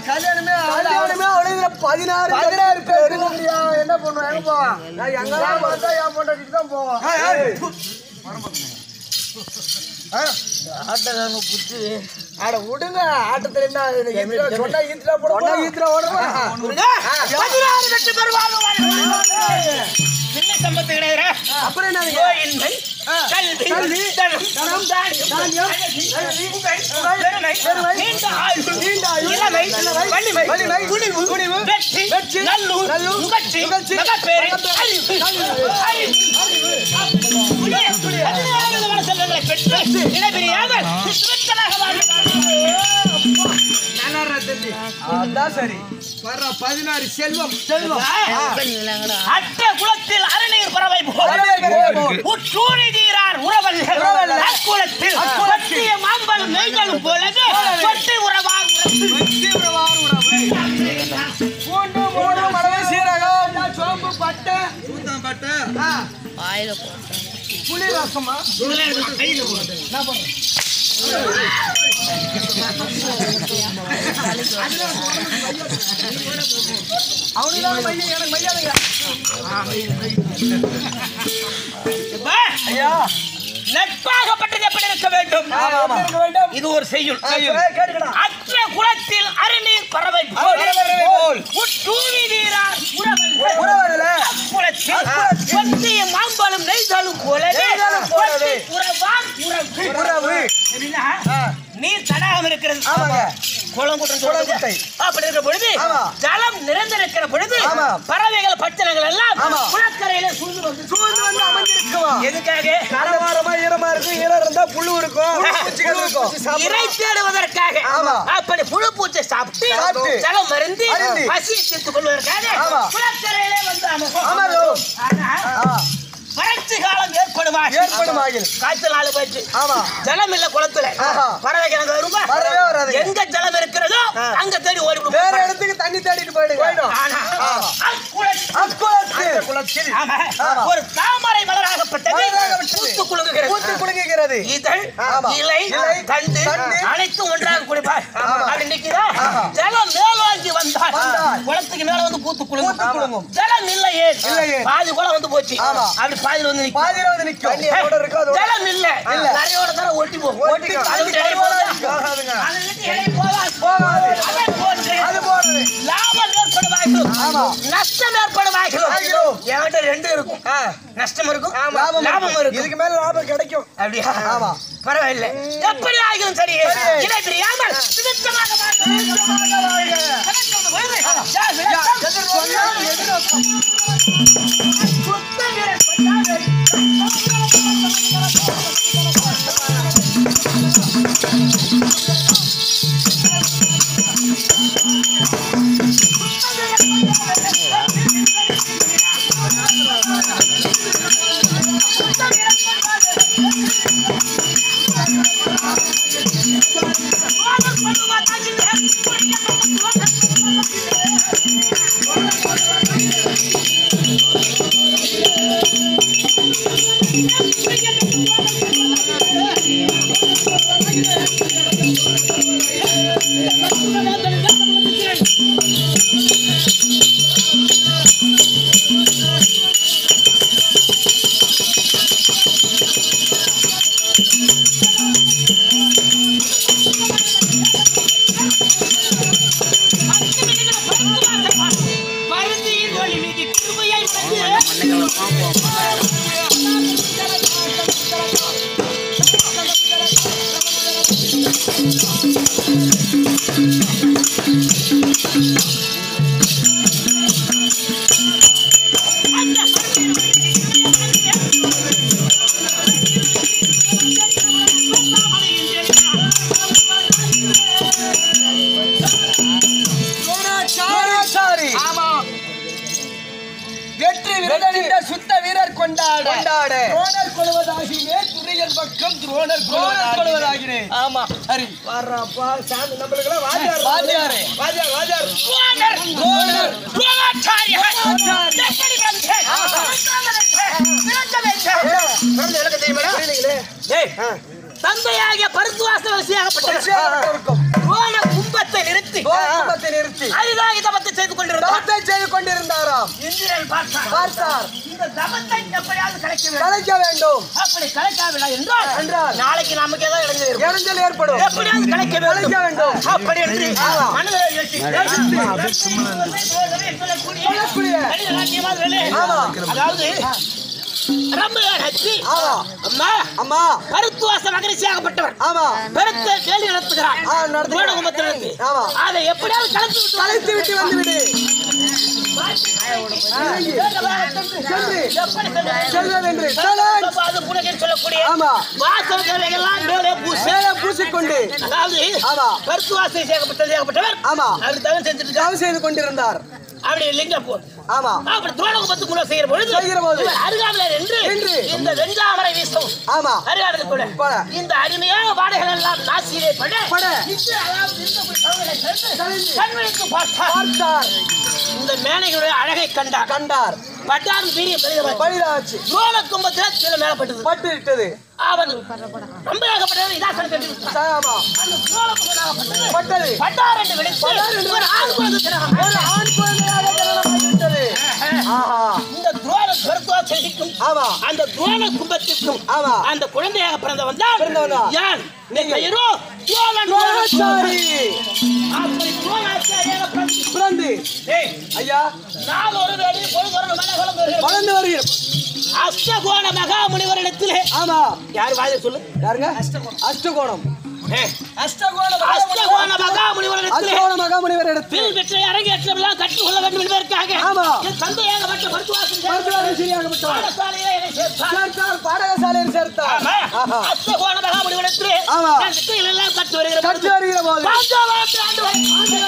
கல்யாணமே கல்யாணமே அவ்வளவு பதினாறு பதினாறு பேர் இல்லையா என்ன பண்ணுவோம் எங்க போவான் நான் எங்க பார்த்தா என் பொண்டாட்டிக்கு தான் போவான் ஆட்டக்காரங்க புத்தி அட விடுங்க ஆட்டத்துல என்ன ஆகுது? ஈத்துல சொன்னா ஈத்துல போட சொன்னா ஈத்துல ஓடுறோம். பதினாறு வெற்றி பெறுவாங்க சின்ன சம்பத்து கிடையாது அப்புறம் என்ன நோயின்மை, கல்வி, கல்வி, தனம், தனம், தானியம், தானியம், அழகு, புகழ், பெருமை, பெருமை, நீண்ட ஆயுள், நீண்ட ஆயுள், இளமை, இளமை, வலிமை, வலிமை, துணிவு, துணிவு, வெற்றி, வெற்றி, நல்லூர், நல்லூர், புகழ்ச்சி, புகழ்ச்சி, மகப்பேறு, மகப்பேறு, அறிவு, அறிவு, அறிவு. பதினாறு விதமான செல்வங்களை பெற்று இணைபிரியாமல் சுத்தமாக வாழ்கிறார்கள். அதான் சரி வர்ற பதினாறு செல்வம் செல்வம் அற்ற குலத்தில் அரணீர் பறவை போல் அரணீர் பறவை போல். உற்றூழி தீரார் உறவல்கள் உறவல்கள். அக்குலத்தில் அக்குலத்தில். சத்திய மாம்பலும் நெய்களும் போலவே சொட்டு உறவார் உறவு. தீவிரவார உறவு பூண்டு மூணு மரபு சீரகம் சோம்பு பட்டை சூத்தம் பட்டை புளி ரசமா அவனுதான் மையம் எனக்கு மையாதையா இப்ப ஐயா நட்பாகப்பட்டது எப்படி இருக்க வேண்டும் ஆமா, ஆமா. இருக்க வேண்டும். இது ஒரு செய்யுள் கேட்டுக்கலாம் அற்ற குலத்தில் அரணீர் பறவை போல் பறவை போல். உற்றூழி தீரார் உறவல்கள் உறவல்ல. அக்குலத்தில் அக்குலத்தில். சத்திய மாம்பலும் நெய்களும் போலவே நெய்களும் போலவே. சொட்டு உறவார் உறவு உறவு எப்படின்னா, ஆ. நீர் தடாகம் இருக்கிறது ஆமாங்க. குளங்குட்டம் குளங்குட்டை. அப்படி இருக்கிற பொழுது ஆமா. ஜலம் நிறைந்திருக்கிற பொழுது ஆமா. பறவைகள் பச்சனைகள் எல்லாம் ஆமா. குளக்கரையில சூழ்ந்து வந்து சூழ்ந்து வந்து அமர்ந்திருக்குமா எதுக்காக கரவாரமா ஈரமா இருக்கும் ஈரம் இருந்தா புழு இருக்கும் புழு பூச்சிகள் இருக்கும் இறை தேடுவதற்காக ஆமா. அப்படி புழு பூச்சை சாப்பிட்டு சாப்பிட்டு. ஜலம் மருந்து அருந்தி. பசியை தீர்த்துக் கொள்வதற்காக ஆமா. குளக்கரையிலே வந்து அமரும். அமரும். ஆனா, ஆ, வறட்சி காலம் ஏற்படுமாக ஏற்படும் ஆகில் காய்ச்சல் நாலு போயிடுச்சு ஆமா ஜலம் இல்ல குளத்துல ஆஹா. பறவைகள் அங்க வருமா வரவே வராதுங்க. எங்க ஜலம் இருக்கிறதோ ஆ. அங்க தேடி ஓடிவிடும் வேற இடத்துக்கு தண்ணி தேடிட்டு போயிடுங்க ஆனா அக்குளத்தில் அக்குளத்தில் குளத்தில் ஆமா. ஆமா. ஒரு தாமரை மலராகப்பட்டது மலராகப்பட்டது. பூத்து குலுங்குகிறது பூத்து குலுங்குகிறது இதழ் ஆமா. இலை இலை, தண்டு தண்டு, அனைத்தும் ஒன்றாக குடிப்பார் ஆமா. அப்படி நிக்கிறா ஆமா. ஜலம் மேலோங்கி வந்தால் வந்தால். குளத்துக்கு மேல வந்து பூத்து பூத்து குலுங்கும் குலுங்கும். ஜலம் இல்லையே இல்லையே. பாதி குளம் வந்து போச்சு ஆமா. அப்படி பாதியில வந்து நிக்கும். பாதியில வந்து நிக்கும் தண்ணி எவ்வளவு இருக்கோ அதோட ஜலம் இல்ல இல்ல. கரையோட தர ஒட்டி போகும் ஒட்டி அது தண்ணி விட்டு இலை கரையோட போகாது. நிக்கும். ஆகாதுங்க. அதை விட்டு இலை போகாது. போகாது. அதை போன்று அது போறது லாபம் ஏற்படுவாய்களும் ஆமா. நஷ்டம் ஏற்படுவாய்களும் ஆகிலும். என்கிட்ட ரெண்டு இருக்கும் நஷ்டம் இருக்கும் லாபம் லாபம் இருக்கும் இதுக்கு மேல லாபம் கிடைக்கும் அப்படியா ஆமா. பரவாயில்லை எப்படி ஆகிலும் சரி சரி. இதை தெரியாமல் சுபிட்சமாக வாழ்க. சுபிட்சமாக வாழ்க. யா, விளக்கம். சொன்னால் எதிர்நோக்கம். சுத்த வீரர் கொண்டாடு. பருத்தியின் ஒளி மீது கிருபையை வந்து சோனாச்சாரி. வெற்றி விருதனின்ற சுத்த வீரர் கொண்டாட கொண்டாட. துரோணர் கொள்வதாகினே துரியன் பக்கம் துரோணர் துரோணர் கொள்வதாகினே ஆமா சரி வர்றப்பா சாமி நம்மளுக்கெல்லாம் வாத்தியார் வாத்தியாரே. வாத்தியார் வாத்தியார் துரோணர் துரோணர். துரோணாச்சாரியர் துரோணாச்சாரியர். எப்படி வந்து விளக்க வேண்டும் பிறந்த எனக்கு தெரியுமாடா புரியலீங்களே ஏய், தந்தையாகிய பருத்துவாச வரிசையாகப்பட்ட வரிசையாக இருக்கும். துரோண கும்பத்தை நிறுத்தி துவார கும்பத்தை நிறுத்தி அதுதான் இதமத்தை செய்து கொண்டிருந்தார் தவத்தை செய்து கொண்டிருந்தாராம் இந்திரன் பார்த்தார் பார்த்தார் இந்த தமத்தை எப்படியாவது கலைக்க வேண்டும் கலைக்க வேண்டும் அப்படி கலைக்காவில்லை என்றால் என்றால் நாளைக்கு நமக்கு ஏதாவது இடைஞ்சல் இருக்கும் இடைஞ்சல் ஏற்படும் எப்படியாவது கலைக்க கலைக்க வேண்டும். அப்படி என்று ஆமா. மனதை யோசி- சொல்லக்கூடிய. கடித வாக்கியமாக வெளியே. ஆமா. அதாவது ரம்பையார் ஹச்சி ஆமா அம்மா அம்மா கருத்துவாச மகரிஷியாகப்பட்டவர் ஆமா பெருத்த கேள்வி நடத்துகிறார் ஆ, நடத்துகிறார். கும்பத்திலிருந்து ஆமா. அதை எப்படியாவது கலந்து விட்டு கலைத்து விட்டு வந்து விடு இறங்கி. சென்று எப்படி செல்வது? செல்வது என்று சலன். அது புனகை சொல்லக்கூடிய ஆமா வாசல் எல்லாம் மேலே பூசி மேலே பூசிக்கொண்டு அதாவது ஆமா. கருத்துவாசை சேர்க்கப்பட்டது சேர்க்கப்பட்டவர் ஆமா. அவர் தவறு செஞ்சிருக்கார் தவம் செய்து கொண்டிருந்தார் அப்படி லிங்க போல் ஆமா அப்படி துரோணகும்பத்து முறை செய்கிற பொழுது செய்கிற போது. இவர் அருகாமையில் என்று என்று. இந்த வெஞ்சாமரை வீசவும் ஆமா அருகாமையில் கூட பட. இந்த அருமையான வாடைகள் எல்லாம் நாசியிலே பட பட. நின்று அதாவது இருக்கக்கூடிய கவலை கண்டு கலைந்து. கண்விழித்து பார்த்தார் பார்த்தார் இந்த மேனைகளுடைய அழகை கண்டார் கண்டார் பட்டார் வீரிய பெரியவர் பலிதாச்சு துரோண கும்பத்தில் கீழே மேலப்பட்டது பட்டு விட்டது அவன் ரொம்பயாகப்பட்டவர் இதாசனம் கட்டி விட்டார். ஆமா அந்த துரோண கும்பனாகப்பட்டது பட்டது பட்டார் என்று விழித்து பட்டார் என்று ஒரு ஆண் குழந்தை திறகம். ஒரு ஆண் குழந்தையாக ஜனனமாகிவிட்டது ஆஹா இந்த துரோண கருத்துவாசைக்கும் ஆமா அந்த துரோண கும்பத்திற்கும் ஆமா. அந்த குழந்தையாக பிறந்தவன் தான் பிறந்தவன் தான். யான் நீ பெயரோ துரோணன் துரோணாச்சாரி அப்படி துரோணாச்சாரியாக பிறந்து பிறந்து டேய், ஐயா நான் ஒரு வேலை பொழுது ஒரு மன வளர்ந்து வருகிறேன். வளர்ந்து வருகிறோம் அஷ்டகோண மகாமுனிவரிடத்திலே ஆமா யார் வாயில சொல்லு யாருங்க அஷ்டகோணம் அஷ்டகோண அஷ்டகோண மகாமுனிவரிடத்திலே அஷ்டகோண மகாமுனிவர் இடத்தில் பில் வெற்றி அரங்கேற்றமெல்லாம் கற்றுக்கொள்ள வேண்டும் என்பதற்காக ஆமா. என் தந்தையாகப்பட்ட மருத்துவாசன் மருத்துவர்கள் சரியாகப்பட்டவர் பாடசாலையிலே என்னை சேர்த்தார். சேர்த்தார் பாடகசாலையில் சேர்த்தார் ஆமா. ஆஹா. அஷ்டகோண மகாமுனிவரிடத்திலே ஆமா. நான் வித்தைகள் எல்லாம் கற்று வருகிற கற்று பொழுது வருகிற போது பாஞ்சாலத்து ஆண்டு வரை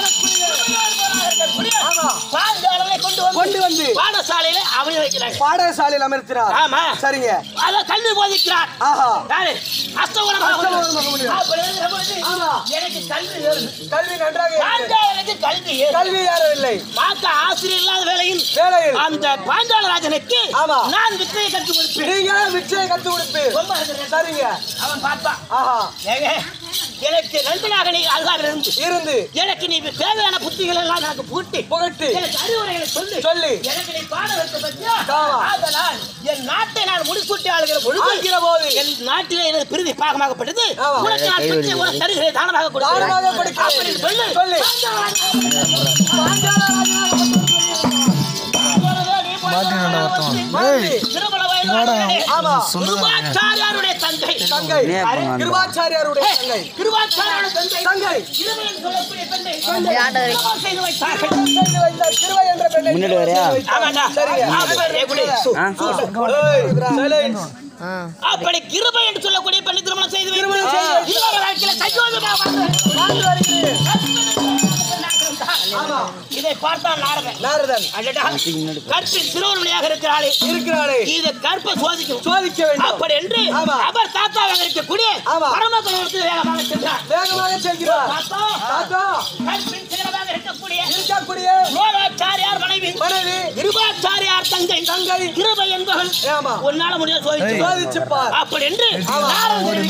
இருக்கக்கூடிய ஆமா. பாஞ்சாலனை கொண்டு வந்து கொண்டு வந்து பாடசாலையில அவனை வைக்கிறாங்க பாடசாலையில் அமர்த்தினார் ஆமா சரிங்க அத கல்வி போதிக்கிறார் ஆஹா யாரு அஷ்டகோண அஷ்டகோண மகாமுனிவர். மகாமுனிவர். அப்படி இருக்கிற பொழுது ஆமா. எனக்கு கல்வி ஏறுது கல்வி நன்றாக இருக்கிறது. பாஞ்சாலனுக்கு கல்வி ஏறுது கல்வி ஏறவில்லை பார்க்க ஆசிரியர் இல்லாத வேளையில் வேலையில் அந்த பாஞ்சாலராஜனுக்கு ஆமா. நான் வித்தையை கற்றுக் கொடுப்பேன் நீங்க விச்சயை கத்து கொடுப்பு ரொம்ப இருக்கிறேன். சரிங்க அவன் பார்த்தான் ஆஹா ஏங்க, எனக்கு நண்பனாக நீ அருகாமல் இருந்து இருந்து எனக்கு நீ தேவையான புத்திகள் எல்லாம் எனக்கு பூட்டி புகட்டு எனக்கு அறிவுரைகளை சொல்லி சொல்லி எனக்கு நீ பாட வைக்க பற்றியா ஆமா. அதனால் என் நாட்டை நான் முடிசூட்டி ஆளுகிற பொழுது ஆகிற போது என் நாட்டிலே எனது பிரிதி பாகமாகப்பட்டது ஆமா. உனக்கு நான் பெற்று உனக்கு தருகிறேன் தானமாக தானமாக கொடுக்கிறேன் கொடுக்கிறேன். அப்படின்னு சொல்லி சொல்லி. மாத்தி. திருமண வயது ஆமா. குருவாச்சாரியாருடைய தங்கை தங்கை கிருபாச்சாரியாருடைய தங்கை கிருவாச்சாரியாருடைய தங்கை தங்கை இருவரும் சொல்லக்கூடிய தங்கை திருமணம் செய்து வைத்தார்கள் செய்து வைத்தார். கிருபை என்ற பெண்ணை முன்னாடி வரியா? ஆமாண்டா. சரிங்க. அப்படி எப்படி? சு. ஏய், silence. அப்படி கிருபை என்று சொல்லக்கூடிய பெண்ணை திருமணம் செய்து வைத்து திருமணம் செய்து வைத்து. இல்லற வாழ்க்கையில சஞ்சோதமாக வாழ்ந்து வாழ்ந்து வருகிறேன். ஆமா. இதை பார்த்தான் நாரதன் நாரதன் அடடா, கற்பில் சிறுவர்மணியாக இருக்கிறாளே இருக்கிறாளே இதை கற்ப சோதிக்கும் சோதிக்க வேண்டும் அப்படி என்று ஆமா. அவர் தாத்தாவாக இருக்கக்கூடிய ஆமா. பரமக்கடவுளுக்கு வேகமாக சென்றார் வேகமாக செல்கிறார் தாத்தா தாத்தா கற்பில் சிறுவராக இருக்கக்கூடிய இருக்கக்கூடிய லோகாச்சாரியார் மனைவி மனைவி கிருபாச்சாரியார் தங்கை தங்கை. கிருபை என்பவள் ஆமா உன்னால முடிய சோதிச்சு சோதிச்சு பார் அப்படி என்று ஆமா. நாரதன்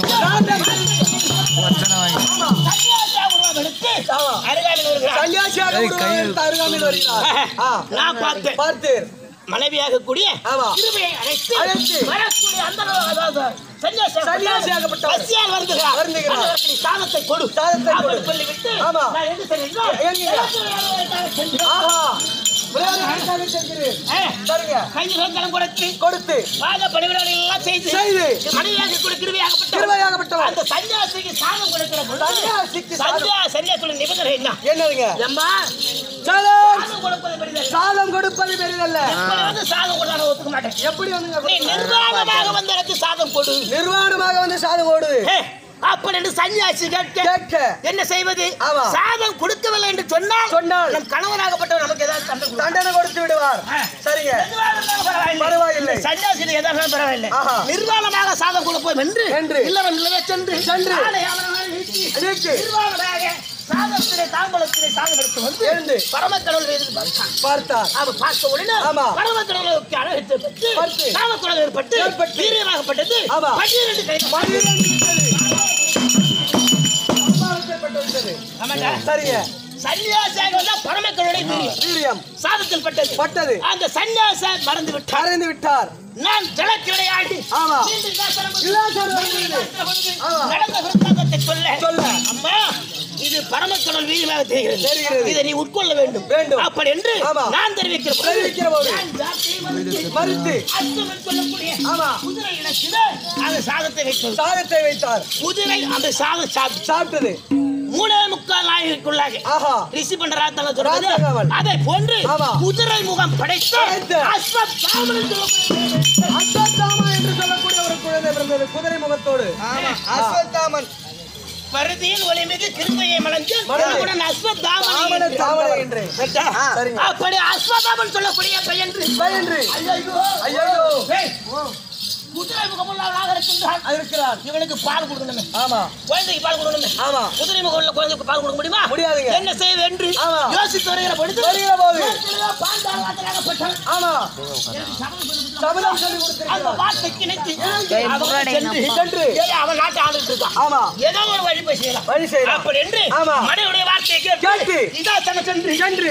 சன்னியாசியாக உருவம் எடுத்து ஆமா. அருகாமையில் வருகிறார் சன்னியாசியாக உருவம் எடுத்து அருகாமையில் வருகிறார் ஆ. நான் பார்த்தேன் பார்த்தீர் மனைவியாக கூடிய ஆமா. கிருபையை அழைத்து அழைத்து. வரக்கூடிய அந்த அதாவது சன்னியாசியாக சன்னியாசியாகப்பட்டவர். பசியால் வருந்துகிறார் வருந்துகிறார். அதற்கு நீ சாதத்தை கொடு சாதத்தை கொடு. அப்படி சொல்லிவிட்டு ஆமா. நான் எங்கு செல்கிறேன் எங்கீங்க? ஆஹா விளையாடுவதற்காக செல்கிறேன் சரிங்க கையில் வெங்கலம் கொடுத்து கொடுத்து பாத பணிவிடைகள் எல்லாம் செய்து செய்து மனைவியாக கூட கிருபையாகப்பட்டவர் கிருபையாகப்பட்டவர் அந்த சன்னியாசிக்கு சாதம் கொடுக்கிற பொழுது சன்னியாசிக்கு சாதம். சன்னியா சன்னியாசியோட நிபந்தனை என்ன என்னதுங்க எம்மா சலன் சாதம் கொடுப்பது பெரிதல்ல. சாதம் கொடுப்பது பெரிதல்ல எப்படி வந்து சாதம் கொண்டாட ஒத்துக்க மாட்டேன் எப்படி வந்துங்க நீ நிர்வாணமாக வந்து எனக்கு சாதம் கொடு நிர்வாணமாக வந்து சாதம் ஓடுது ஹே, அப்படி என்று சன்னியாசி கேட்க கேட்க என்ன செய்வது ஆமா. சாதம் கொடுக்கவில்லை என்று சொன்னால் சொன்னால் நம் கணவனாகப்பட்டவர் நமக்கு ஏதாவது தண்டனை கொடுப்பார். தண்டனை கொடுத்து விடுவார் சரிங்க எதுவாக இருந்தாலும் பரவாயில்லை. பரவாயில்லை. சன்னியாசி எதாக இருந்தாலும் பரவாயில்லை ஆஹா. நிர்வாணமாக சாதம் கொடுப்போம் என்று என்று. இல்லவன் இல்லவே சென்று சென்று. ஆடை ஆபரணங்களை நீக்கி நீக்கி. நிர்வாணமாக சாதத்திலே தாம்பலத்திலே சாதம் எடுத்து வந்து எழுந்து. பரமக்கடவுள் மீது பார்த்தான் பார்த்தார் அவன் பார்த்த உடனே ஆமா. பரமக்கடவுளுக்கு அழகத்தை பெற்று பட்டு. காமக்குடல் ஏற்பட்டு ஏற்பட்டு. வீரியமாகப்பட்டது ஆமா. பன்னிரண்டு கை மனிதன் விட்டது. அம்மாவுக்கு ஏற்பட்டு விட்டது. ஆமாண்டா. சரிங்க சன்னியாசியாக வந்தா பரமக்கருடைய வீரியம் வீரியம் சாதத்தில் பட்டது பட்டது அந்த சன்னியாச மறந்து விட்டார் கரைந்து விட்டார் நான் ஜலக்கிரையாடி ஆமா. மீண்டும் விலாசரம் விலாசரம் வந்தது. ஆமா. நடந்த விருத்தாந்தத்தை சொல்ல சொல்ல. அம்மா இது பரமக்கடல் வீரியமாக தெரிகிறது தெரிகிறது. இதை நீ உட்கொள்ள வேண்டும் வேண்டும். அப்படி என்று ஆமா. நான் தெரிவிக்கிற போது, தெரிவிக்கிற போது. நான் ஜாத்தியை மறுத்து, மறுத்து. அஸ்தமன் சொல்லக்கூடிய ஆமா. குதிரை இனத்திலே அந்த சாதத்தை வைத்தது சாதத்தை வைத்தார் குதிரை அந்த சாதம் சாப்பிட்டு சாப்பிட்டது மூணே முக்கால் நாயகக்குள்ளாக ஆஹா ரிஷி பண்ற ராத்தங்க சொல்றது ராத்தகவன். அதை போன்று ஆமா. குதிரை முகம் படைத்த படைத்த. அஸ்வத்தாமன் சொல்லக்கூடிய அஸ்வத்தாமா என்று சொல்லக்கூடிய ஒரு குழந்தை பிறந்தது குதிரை முகத்தோடு அஸ்வத்தாமன் பருதியின் ஒளிமிகு கிருபையை மலர்ந்து மலர்ந்து. அவனுடன் அஸ்வத்தாமன் தாமரை தாமரை என்று சரியா? ஆ, சரிங்க. அப்படி அஸ்வத்தாமன் சொல்லக்கூடிய பையன் என்று ஐயையோ. ஐயோ ஏய், குதிரை முகமுள்ளவனாக இருக்கின்றான் இருக்கிறார் இவனுக்கு பால் கொடுக்கணுமே ஆமா குழந்தைக்கு பால் கொடுக்கணுமே ஆமா குதிரை முகமுள்ள குழந்தைக்கு பால் கொடுக்க முடியுமா முடியாதுங்க. என்ன செய்வது என்று ஆமா. யோசித்து வருகிற பொழுது வருகிற போது. ஏற்கனவே பாண்டாளாகப்பட்டவன் ஆமா எனக்கு சபதம் சொல்லி சபதம் சொல்லி அந்த கொடுத்திருக்கிறார் வார்த்தைக்கு இணைத்து அவன் சென்று சென்று ஏய், அவன் நாட்டை ஆண்டுட்டு இருக்கான் ஆமா ஏதோ ஒரு வழி போய் செய்யலாம் வழி செய்யலாம் அப்படி என்று ஆமா. மனைவிடைய வார்த்தையை கேட்டு. கேட்டு இதா தன சென்று சென்று.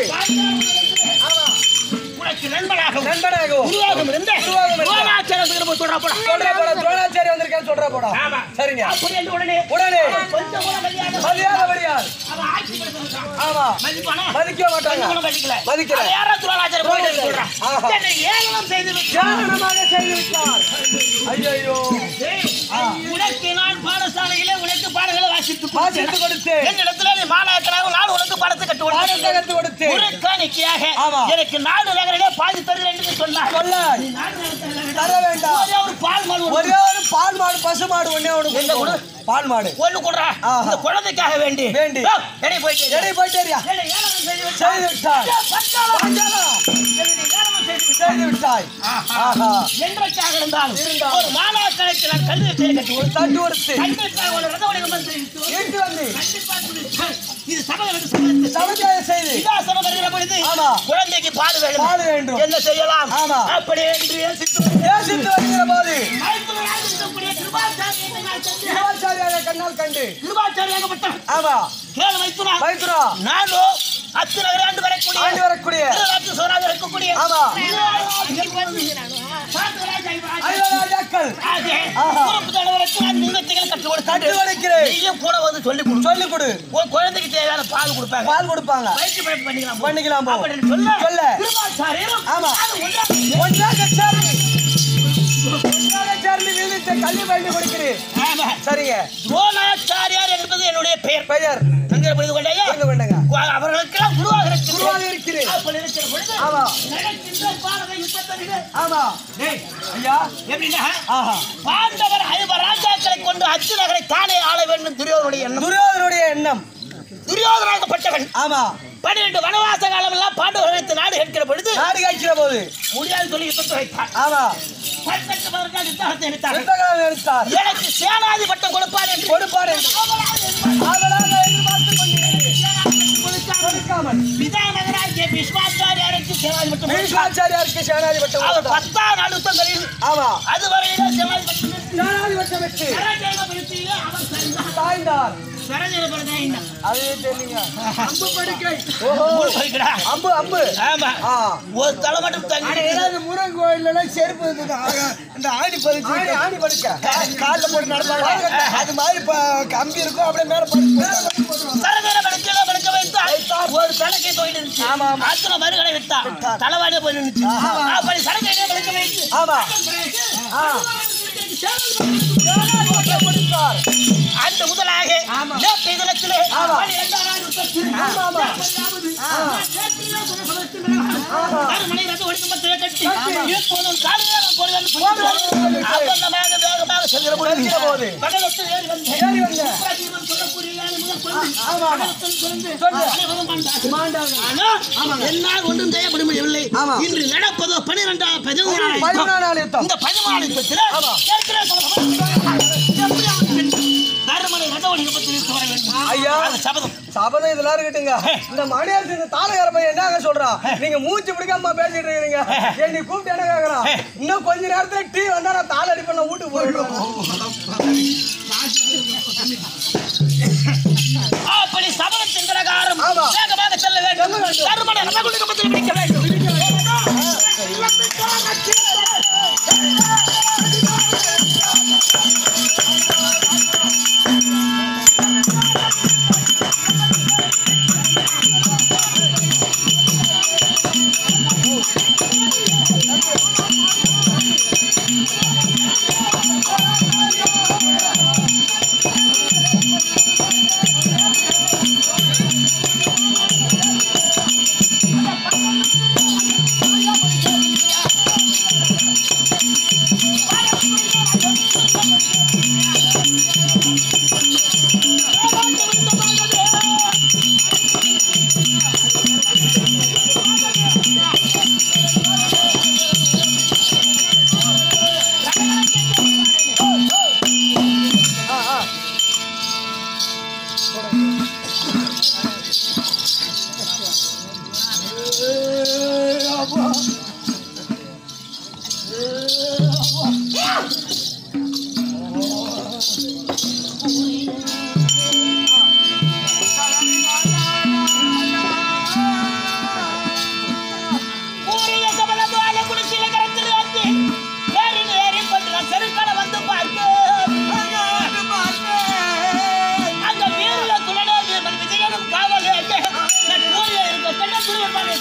ஆமா. உனக்கு நண்பனாகவும் நண்பனாகவும் உருவாகம் இருந்த உருவாகம் இருந்த. கோலாச்சாரம் திரும்ப சொல்றா போடா சொல்ற போட துரோணாச்சாரி வந்திருக்கேன்னு சொல்ற போடா ஆமா. சரிங்க அப்படி என்று உடனே உடனே கொஞ்சம் கூட மரியாதை மரியாதைபடியார் அவன் ஆட்சி படுத்துறான். ஆமா மதிப்பானா? மதிக்க மாட்டாங்க கொஞ்சம் கூட மதிக்கல. மதிக்கல. அவன் யாரோ துரோணாச்சாரம் போயிட்டு சொல்றான். ஆஹா. என்னை ஏளனம் செய்து விட்டான். தியானமாக செய்து விட்டார் ஐயோ ஏய், உனக்கு நான் பாடசாலையிலே உனக்கு பாடங்களை வாசித்து வாசித்து கொடுத்து என்னிடத்துல நீ மாணாக்கனாக நான் உனக்கு படத்தை கட்டு பாடத்தை கத்து கொடுத்து ஒரு காணிக்கையாக ஆமா. எனக்கு நாடு நகரிலே பாதி தருகிறேன் என்று சொன்னார் சொல்ல நீ நாடு நகரத்தில் தர வேண்டாம் ஒரே ஒரு பால் மாடு ஒண்ணு ஒரே ஒரு பால் மாடு பசு மாடு ஒண்ணே ஒண்ணு எங்க கொடு? பால் மாடு ஒண்ணு கொடுறா ஆஹா. இந்த குழந்தைக்காக வேண்டி வேண்டி. ஓ, எடை போயிட்டு எடை போயிட்டேரியா என்னை ஏளனம் செய்து விட்டார். செய்து விட்டார். ஏ, பச்சாளம். பாஞ்சாலா, என்னை ஏளனம் செய்து விட்டார். செய்து விட்டாய் ஆஹா. ஆஹா என்றைக்காக இருந்தாலும் இருந்தாலும். ஒரு மாணாக்கனுக்கு நான் கல்வி செய்ய கட்டி ஒரு தட்டு கொடுத்து கண்டிப்பாக ஒரு ரத வடிவம் தெரிவித்து வீட்டு வந்து கண்டிப்பாக குறித்து, இது சபதம் சபதத்தை சமச்சாரம் செய்து விலாசனம் வருகிற பொழுது ஆமா. குழந்தைக்கு பால் வேண்டும் பால் வேண்டும். என்ன செய்யலாம் ஆமா. அப்படி என்று யோசித்து யோசித்து வருகிற போது மருத்துவராக இருக்கக்கூடிய கிருபாச்சாரியை நான் சென்று சிவாச்சாரியாக கண்ணால் கண்டு கிருபாச்சாரியாகப்பட்டவன் ஆமா கேளு வைத்துனா மைத்ரா நானோ அத்து நகராண்டு வரக்கூடிய ஆண்டு வரக்கூடிய திருநாட்டு சோழாக இருக்கக்கூடிய ஆமா. ஐவராஜாக்கள் ஆஹா. கற்றுக் தட்டு கொடுக்கிறேன் நீயும் கூட வந்து சொல்லி கொடு சொல்லிக் கொடு உன் குழந்தைக்கு தேவையான பால் கொடுப்பாங்க பால் கொடுப்பாங்க வயிற்று பழப்பு பண்ணிக்கலாம் போ. பண்ணிக்கலாம் போ. அப்படின்னு சொல்ல சொல்ல. கிருபாச்சாரியரும் ஆமா. அது ஒன்றா ஒன்றாக சேர்ந்து ஒன்றாக சேர்ந்து விழுந்து கல்வி பள்ளி கொடுக்கிறேன் ஆமா. சரிங்க துரோணாச்சாரியார் என்பது என்னுடைய பெயர் பெயர் அங்கே புரிந்து கொண்டாயா எங்க வேண்டுங்க அவர்களுக்கெல்லாம் குருவாக குருவாக இருக்கிறேன் இருக்கிறேன் அப்படி இருக்கிற பொழுது ஆமா நடக்கின்ற பாரத யுத்தத்தடிலே, ஆமா டேய், ஐயா எப்படின்னா ஆஹா பாண்டவர் ஐவர் ராஜாக்களை கொண்டு அச்சு நகரை தானே ஆள வேண்டும் துரியோதனுடைய எண்ணம் துரியோதனுடைய எண்ணம் துரியோதனாகப்பட்டவன் ஆமா பன்னிரண்டு வனவாச காலம் எல்லாம் பாண்டவர்களுக்கு நாடு கேட்கிற பொழுது நாடு காய்க்கிற போது முடியாது சொல்லி யுத்தத்தை வைத்தார் ஆமா பட்டத்து பதினெட்டாம் யுத்தத்தை எடுத்தார் யுத்தகாலம் எடுத்தார் எனக்கு சேனாதி பட்டம் கொடுப்பார் என்று கொடுப்பார் என்று ஆவலாக எதிர்பார்த்து கொண்டிருக்கிறேன். கொடுக்காமல் பிதா நகராகிய விஸ்வாச்சாரியாருக்கு சேனாதி பட்டம் கொடுத்தார். பீஷ்மாச்சாரியாருக்கு சேனாதிபட்டம் அவர் கொடுத்தார். பத்தாம் அழுத்தங்களில் ஆமா அதுவரையில சேனாதி பட்டம் சேனாதிபட்டம் வச்சு சரஜேகபுரத்திலே அவர் சேர்ந்தார். தாய்ந்தார் சரஜேகபுரத்தை இந்த அது தெரியலீங்க அம்பு படுக்கை ஓஹோ ஊர் போய்க்கிறா. அம்பு அம்பு ஆமா ஆ ஒரு தலை மட்டும் தங்கி ஏதாவது முருகன் கோயில்ல செருப்பு இந்த ஆணி பதிச்சு ஆணி ஆணி படுக்க காலில் போட்டு நடந்தாங்க அது மாதிரி ப- கம்பி இருக்கும் அப்படியே மேல படுத்து சரஜேக படுக்கையில படுக்க வைத்தார். ஒரு தலைக்கை போயிட்டு இருந்துச்சு. ஆமா, ஆமா. ஆத்துல மறுகடை விட்டா. தலைவாடியே போய் நின்னுச்சு. ஆமா. அப்படி சரஜேக படுக்க வைத்து. ஆமா ஆ சேனாதிபட்டம் கொடுத்தார் அந்த முதலாக ஆமா. நேற்றைய தினத்திலே ஆமா. பன்னிரண்டாம் யுத்தத்தில் ஆமா, ஆமா. நாற்பதாவது ஆமா. நேற்றிலே குணசலத்தில் ஆமா. கருமலை ரத ஒடுக்கமத்திலே கட்டி கட்டி. இப்போதும் காலியாரம் போடுவது போடுவது. அவசரமாக வேகமாக செல்கிற பொழுது செல்கிற போது. பகலத்தில் ஏறி வந்த ஏறி வந்த. சுப்ரஜீவன் சொல்லக்கூடிய யானை முதல் கொண்டு ஆமா. பகலத்தில் பிறந்து சொல்லு. அனைவரும் மாண்டார்கள். மாண்டார்கள். ஆனால் என்னால் ஒன்றும் செய்ய முடியவில்லை ஆமா. இன்று நடப்பதோ பனிரெண்டாம் பதிமூணாம் பதிமூணாம் நாள் யுத்தம் இந்த பதினாலு யுத்தத்தில் ஆமா. ஏற்கனவே சொல்லப்பட்ட எப்படியாவது பெண் தருமனை ரதவடி விபத்தில் இருந்து வர வேண்டும் ஐயா. அது சபதம் சபதம் இதெல்லாம் இருக்கட்டுங்க இந்த மணியார் இந்த தாளகார பையன் என்னங்க சொல்றான் நீங்க மூச்சு பிடிக்காம பேசிட்டு இருக்கீங்க ஏன் நீ கூப்பிட்டு என்ன கேக்குறான் இன்னும் கொஞ்ச நேரத்துல டீ வந்தா நான் தாள அடி பண்ண வீட்டுக்கு போயிடுவேன் அப்படி சபதத்தை வேண்டும். தருமனை ரமகுண்டகத்தில் பிடிக்க வேண்டும் ஊரிய கமலமால குடிசில கரத்தில் வந்து ஏறி ஏறி பட்டு நான் செருக்கட வந்து பார்த்து அங்க வீரல குலடா வீரன் விஜயனும் காவல் நான் ஊரிய இருக்க கண்ண துருவமான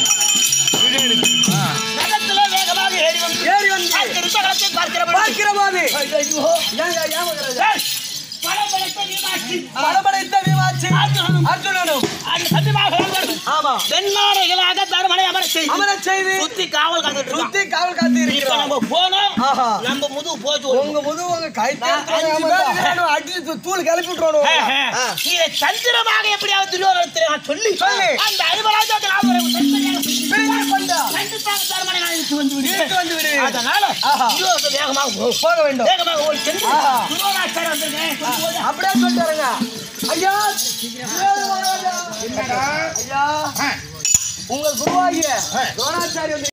நகத்துல வேகமாக ஏறி வந்து ஏறி வந்து அங்கிருந்த களத்தை பார்க்கிற பொழுது, பார்க்கிற போது ஏங்க, ஏன் பார்க்கறது? ஏய், படபடத்த மீனாட்சி படபடைத்த விவாச்சி அர்ஜுனனும் அர்ஜுனனும் அது சத்தியமாக வந்து ஆமா தென்னாரைகளாக தருமலை அமர செய்து அமரச் செய்து சுத்தி காவல் காத்துட்டு இருக்கான். சுத்தி காவல் காத்து இப்ப இருக்கிறோம் நம்ம போனோம் ஆஹா. நம்ம முதுகு போச்சு ஒரு உங்க முதுகு உங்க கை நான் அஞ்சு பேர் இருக்கிறானு, அடிச்சு தூள் கிளப்பி விட்டுறணும் ஆ. இதை தந்திரமாக எப்படியாவது துரியோதனத்தை நான் சொல்லி சொல்லி. அந்த ஐவராஜாவுக்கு நான் ஒரு தனித்தனியாக பிரிந்து கொண்டா. கண்டிப்பாக தருமனை நான் இழுத்து வந்து விடுவேன். இழுத்து வந்து விடு. அதனால ஆஹா. துரியோதனன் வேகமாக போ. போக வேண்டும் வேகமாக ஓடி சென்று ஆஹா. துரியோதனாச்சாரி வந்திருக்கேன். கொஞ்சம் ஓடு. அப்படியே சொல்லிட்டாருங்க ஐயா வேலு மகாராஜா. ஐயா உங்கள் குருவாகிய துரோணாச்சாரி வந்து